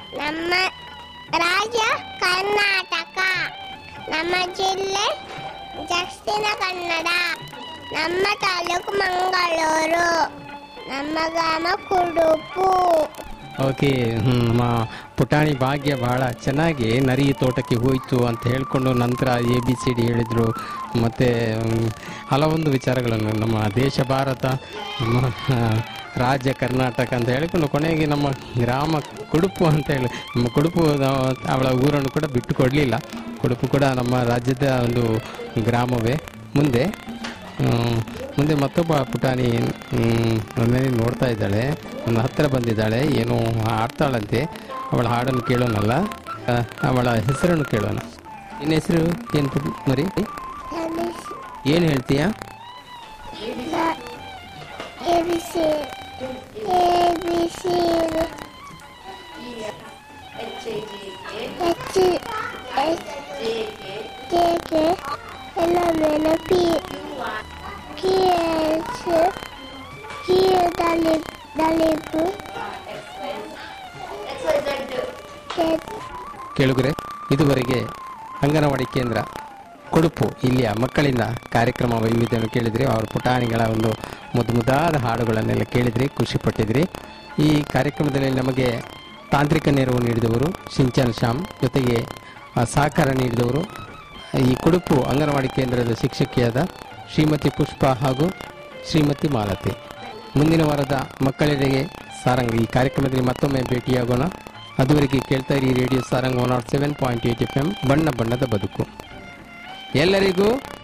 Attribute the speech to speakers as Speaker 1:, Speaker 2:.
Speaker 1: ನಮ್ಮ ರಾಜ್ಯ ಕರ್ನಾಟಕ ನಮ್ಮ ಜಿಲ್ಲೆ ದಕ್ಷಿಣ ಕನ್ನಡ ನಮ್ಮ ತಾಲೂಕು ಮಂಗಳೂರು ನಮ್ಮ ಗ್ರಾಮ ಕುಡುಪು
Speaker 2: ಓಕೆ ನಮ್ಮ ಪುಟಾಣಿ ಭಾಗ್ಯ ಬಹಳ ಚೆನ್ನಾಗಿ ನರಿ ತೋಟಕ್ಕೆ ಹೋಯಿತು ಅಂತ ಹೇಳ್ಕೊಂಡು ನಂತರ ಎ ಬಿ ಸಿ ಡಿ ಹೇಳಿದರು ಮತ್ತು ಹಲವೊಂದು ವಿಚಾರಗಳನ್ನು ನಮ್ಮ ದೇಶ ಭಾರತ ನಮ್ಮ ಆ, ರಾಜ್ಯ ಕರ್ನಾಟಕ ಅಂತ ಹೇಳಿಕೊಂಡು ಕೊನೆಗೆ ನಮ್ಮ ಗ್ರಾಮ ಕುಡುಪು ಅಂತ ಹೇಳಿ ನಮ್ಮ ಕುಡುಪು ನಾವು- ಅವಳ ಊರನ್ನು ಕೂಡ ಬಿಟ್ಟು ಕೊಡಲಿಲ್ಲ ಕುಡುಪು ಕೂಡ ನಮ್ಮ ರಾಜ್ಯದ ಒಂದು ಗ್ರಾಮವೇ ಮುಂದೆ ಹ್ಮ್, ಮುಂದೆ ಮತ್ತೊಬ್ಬ ಪುಟಾಣಿ ಹ್ಮ್, ನನ್ನನ್ನೇ ನೋಡ್ತಾ ಇದ್ದಾಳೆ ನನ್ನ ಹತ್ತಿರ ಬಂದಿದ್ದಾಳೆ ಏನೋ ಆಡ್ತಾಳಂತೆ ಅವಳ ಹಾಡನ್ನು ಕೇಳೋಣಲ್ಲ ಆ, ಅವಳ ಹೆಸರನ್ನು ಕೇಳೋಣ ನಿನ್ನ ಹೆಸರು ಏನು ಪುಟ್ ಮರಿ ಏನು ಹೇಳ್ತೀಯಾ
Speaker 1: A B C A B C H H J K ಎಲ್ಲ ಮೇಲೆ ಪಿ ಕಿ ಎಚ್ ಕಿ ದಲಿಪ್ ದಲಿಪ್
Speaker 2: ಕೇಳುಗರೆ ಇದುವರೆಗೆ ಅಂಗನವಾಡಿ ಕೇಂದ್ರ ಕೊಡುಪು ಇಲ್ಲಿಯ ಮಕ್ಕಳಿಂದ ಕಾರ್ಯಕ್ರಮ ವೈವಿಧ್ಯವನ್ನು ಕೇಳಿದ್ರಿ ಅವ್ರ ಪುಟಾಣಿಗಳ ಒಂದು ಮುದ್ದು ಮುದ್ದಾದ ಹಾಡುಗಳನ್ನೆಲ್ಲ ಕೇಳಿದ್ರಿ ಖುಷಿ ಪಟ್ಟಿದ್ರಿ ಈ ಕಾರ್ಯಕ್ರಮದಲ್ಲಿ ನಮಗೆ ತಾಂತ್ರಿಕ ನೆರವು ನೀಡಿದವರು ಸಿಂಚನ್ ಶ್ಯಾಮ್ ಜೊತೆಗೆ ಆ, ಸಹಕಾರ ನೀಡಿದವರು ಈ ಕೊಡುಪು ಅಂಗನವಾಡಿ ಕೇಂದ್ರದ ಶಿಕ್ಷಕಿಯಾದ ಶ್ರೀಮತಿ ಪುಷ್ಪ ಹಾಗೂ ಶ್ರೀಮತಿ ಮಾಲತಿ ಮುಂದಿನ ವಾರದ ಮಕ್ಕಳೆಡೆಗೆ ಸಾರಂಗ್ ಈ ಕಾರ್ಯಕ್ರಮದಲ್ಲಿ ಮತ್ತೊಮ್ಮೆ ಭೇಟಿಯಾಗೋಣ ಅದುವರೆಗೆ ಕೇಳ್ತಾ ಇರಿ radio Sarang one nought seven point eight F M ಬಣ್ಣ ಬಣ್ಣದ ಬದುಕು ಎಲ್ಲರಿಗೂ